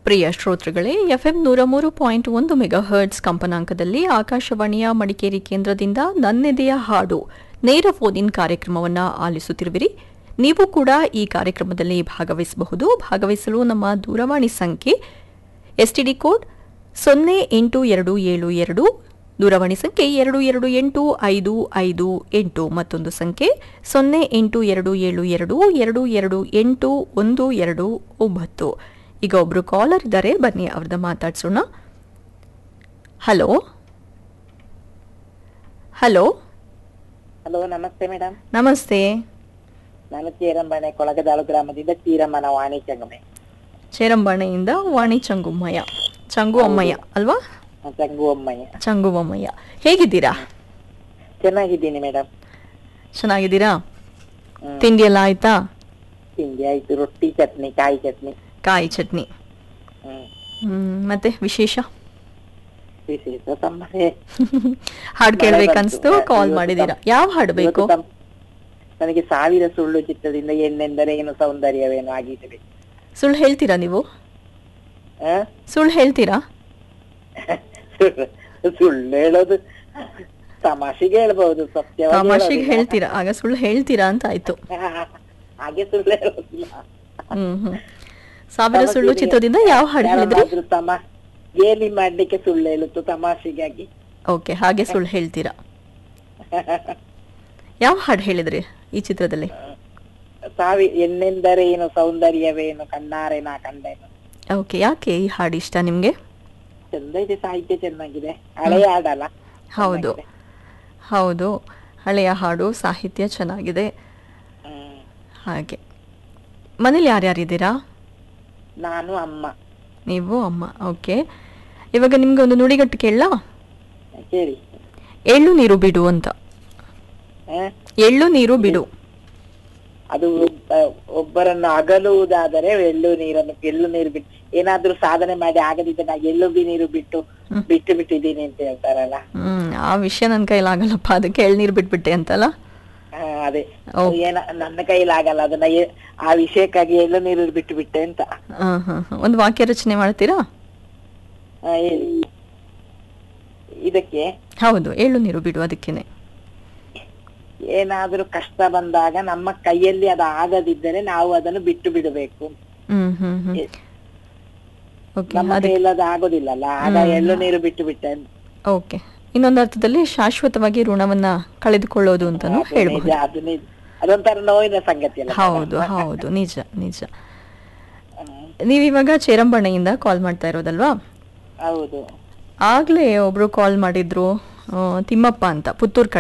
ಪ್ರಿಯ ಶ್ರೋತೃಗಳೇ ಎಫ್ಎಂ ನೂರ ಮೂರು ಪಾಯಿಂಟ್ ಒಂದು ಮೆಗಾ ಹರ್ಟ್ಸ್ ಕಂಪನಾಂಕದಲ್ಲಿ ಆಕಾಶವಾಣಿಯ ಮಡಿಕೇರಿ ಕೇಂದ್ರದಿಂದ ನನ್ನೆದೆಯ ಹಾಡು ನೇರ ಫೋನ್ ಇನ್ ಕಾರ್ಯಕ್ರಮವನ್ನ ಆಲಿಸುತ್ತಿರುವಿರಿ ನೀವು ಕೂಡ ಈ ಕಾರ್ಯಕ್ರಮದಲ್ಲಿ ಭಾಗವಹಿಸಬಹುದು ಭಾಗವಹಿಸಲು ನಮ್ಮ ದೂರವಾಣಿ ಸಂಖ್ಯೆ ಎಸ್ಟಿಡಿ ಕೋಡ್ ಸೊನ್ನೆ ಎಂಟು ಎರಡು ಏಳು ಎರಡು ದೂರವಾಣಿ ಸಂಖ್ಯೆ ಎರಡು ಎರಡು ಎಂಟು ಐದು ಐದು ಎಂಟು ಮತ್ತೊಂದು ಸಂಖ್ಯೆ ಸೊನ್ನೆ ಎಂಟು ಎರಡು ಏಳು ಎರಡು ಎರಡು ಎರಡು ಎಂಟು ಒಂದು ಎರಡು ಒಂಬತ್ತು ಈಗ ಒಬ್ರು ಕಾಲರ್ ಇದ್ದಾರೆ ಬನ್ನಿ ಅವ್ರದ್ದು ಮಾತಾಡ್ಸೋಣ ಹಲೋ ಹಲೋ ಹಲೋ ನಮಸ್ತೆ ಮೇಡಮ್ ನಮಸ್ತೆ ನಾನು ಚೇರಂಬಾಣೆ ಕೊಳಗದಾಳು ಗ್ರಾಮದಿಂದ ಚೀರಮ್ಮನ ವಾಣಿ ಚಂಗಮೆ ಚೇರಂಬಾಣೆಯಿಂದ ವಾಣಿ ಚಂಗುಮ್ಮಯ್ಯ ಚಂಗು ಅಮ್ಮಯ್ಯ ಅಲ್ವಾ ಚಂಗು ಅಮ್ಮಯ್ಯ ಚಂಗು ಅಮ್ಮಯ್ಯ ಹೇಗಿದ್ದೀರಾ ಚೆನ್ನಾಗಿದ್ದೀನಿ ಮೇಡಮ್ ಚೆನ್ನಾಗಿದ್ದೀರಾ ಹ್ಮ್. ತಿಂಡಿ ಎಲ್ಲ ಆಯ್ತಾ ತಿಂಡಿ ಆಯ್ತು ರೊಟ್ಟಿ ಚಟ್ನಿ ಕಾಯಿ ಚಟ್ನಿ ಕಾಯಿ ಚಟ್ನಿ ಹ್ಮ್ ಹ್ಮ್, ಮತ್ತೆ ವಿಶೇಷ ವಿಶೇಷ ಸಂಬರೆ ಹಾಡು ಮಳೆ ಕೇಳ್ಬೇಕನ್ಸ್ತು ಬಂತು. ಕಾಲ್ ಇವತ್ತು ಮಾಡಿದೀರಾ ತಮ್- ಯಾವ ಹಾಡು ಬೇಕು ಇವತ್ತು ತಮ್- ನನಗೆ ಸಾವಿರ ಸುಳ್ಳು ಚಿತ್ರದಿಂದ ಏನೆಂದರೆ ಏನು ಸೌಂದರ್ಯವೇನು ಆಗಿದ್ರೆ ಸುಳ್ಳು ಹೇಳ್ತೀರಾ ನೀವು ಆ? ಸುಳ್ಳು ಹೇಳ್ತೀರಾ ಸುಳ್ಳು ಸುಳ್ಳು ಹೇಳೋದು ತಮಾಷೆಗೆ ಹೇಳ್ಬಹುದು ಸತ್ಯ ತಮಾಷೆಗೆ ಹೇಳ್ತೀರಾ ಆಗ ಸುಳ್ಳು ಹೇಳ್ತೀರಾ ಅಂತ ಆಯ್ತು ಹಾಗೆ ಸುಳ್ಳು ಹೇಳೋದಿಲ್ಲ ಹ್ಮ್ ಹ್ಮ್ ಸಾವಿರ ಸುಳ್ಳು ಚಿತ್ರದಿಂದ ಯಾವ ಹಾಡು ಹೇಳಿದ್ರಿ ಯಾರಾದ್ರೂ ತಮ ಗೇಲಿ ಮಾಡ್ಲಿಕ್ಕೆ ಸುಳ್ಳು ಹೇಳುತ್ತು ತಮಾಷೆಗಾಗಿ ಓಕೆ ಹಾಗೆ ಸುಳ್ಳು ಹೇಳ್ತೀರಾ ಯಾವ ಹಾಡು ಹೇಳಿದ್ರಿ ಈ ಚಿತ್ರದಲ್ಲಿ ಸಾವಿ ಎನ್ನೆಂದರೆ ಏನು ಸೌಂದರ್ಯವೇನು ಕಣ್ಣಾರೆ ನಾ ಕಂಡೇನು ಓಕೆ ಯಾಕೆ ಈ ಹಾಡು ಇಷ್ಟ ನಿಮ್ಗೆ ಚಂದ ಇದೆ ಸಾಹಿತ್ಯ ಚೆನ್ನಾಗಿದೆ ಹಳೆಯ ಹಾಡಲ್ಲ ಹೌದು ಚೆನ್ನಾಗಿದೆ. ಹೌದು ಹಳೆಯ ಹಾಡು ಸಾಹಿತ್ಯ ಚೆನ್ನಾಗಿದೆ ಹ್ಮ್. ಹಾಗೆ ಮನೇಲಿ ಯಾರ್ಯಾರಿದ್ದೀರಾ ನಾನು ಅಮ್ಮ ನೀವು ಅಮ್ಮ ಓಕೆ ಇವಾಗ ನಿಮ್ಗೆ ಒಂದು ನುಡಿಗಟ್ಟು ಕೇಳಲಾ ಕೇಳಿ ಎಳ್ಳು ನೀರು ಬಿಡು ಅಂತ ಆ? ಎಳ್ಳು ನೀರು ಬಿಡು ಅದು ಒಬ್ಬ- ಒಬ್ಬರನ್ನು ಅಗಲುವುದಾದರೆ ಎಳ್ಳು ನೀರನ್ನು ಎಳ್ಳು ನೀರು ಬಿಟ್ಟು ಏನಾದ್ರೂ ಸಾಧನೆ ಮಾಡಿ ಆಗದಿದ್ದರೆ ನಾ ಎಳ್ಳು ಬಿ ನೀರು ಬಿಟ್ಟು ಬಿಟ್ಟು ಬಿಟ್ಟಿದ್ದೀನಿ ಅಂತ ಹೇಳ್ತಾರಲ್ಲ ಹ್ಮ್ ಆ ವಿಷಯ ನನ್ನ ಕೈಲಾಗಲ್ಲಪ್ಪ ಅದಕ್ಕೆ ಎಳ್ನೀರು ಬಿಟ್ಬಿಟ್ಟೆ ಅಂತಲ್ಲ ಆ, ಅದೇ ಓ. ಏನ ನನ್ನ ಕೈಲಾಗಲ್ಲ ಅದನ್ನ ಎ- ಆ ವಿಷಯಕ್ಕಾಗಿ ಎಳ್ಳು ನೀರು ಬಿಟ್ಟು ಬಿಟ್ಟೆ ಅಂತ ಹಾ ಹಾ ಹಾ. ಒಂದು ವಾಕ್ಯ ರಚನೆ ಮಾಡ್ತೀರಾ ಆ, ಹೇಳಿ ಇದಕ್ಕೆ ಹೌದು ಎಳ್ಳು ನೀರು ಬಿಡು ಅದಕ್ಕೇನೆ ಏನಾದ್ರೂ ಕಷ್ಟ ಬಂದಾಗ ನಮ್ಮ ಕೈಯಲ್ಲಿ ಅದು ಆಗದಿದ್ದರೆ ನಾವು ಅದನ್ನು ಬಿಟ್ಟು ಬಿಡಬೇಕು ಹ್ಮ್ ಹ್ಮ್ ಹ್ಮ್ ಎ- ಓಕೆ ನಮ್ಮ ಅದಕ್ಕೆ ಕೈಯಲ್ಲಿ ಅದು ಆಗೋದಿಲ್ಲಲ್ಲ ಆಗ ಎಳ್ಳು ನೀರು ಬಿಟ್ಟು ಬಿಟ್ಟೆ ಅಂತ. ಓಕೆ ಇನ್ನೊಂದು ಅರ್ಥದಲ್ಲಿ ಶಾಶ್ವತವಾಗಿ ಋಣವನ್ನ ಕಳೆದುಕೊಳ್ಳೋದು ಅಂತಾನು ಅದು ನಿಜ ಹೇಳ್ಬಹುದು ಅದು ನಿಜ ಅದೊಂಥರ ನೋವಿನ ಸಂಗತಿ ಅಲ್ಲ ಹೌದು ಹೌದು ನಿಜ ನಿಜ ಹ್ಮ್. ನೀವಿವಾಗ ಚೇರಂಬಣ್ಣೆಯಿಂದ ಕಾಲ್ ಮಾಡ್ತಾ ಇರೋದಲ್ವಾ ಹೌದು ಆಗ್ಲೇ ಒಬ್ರು ಕಾಲ್ ಮಾಡಿದ್ರು ಆ, ತಿಮ್ಮಪ್ಪ ಅಂತ ಪುತ್ತೂರ್ ಕಡೆ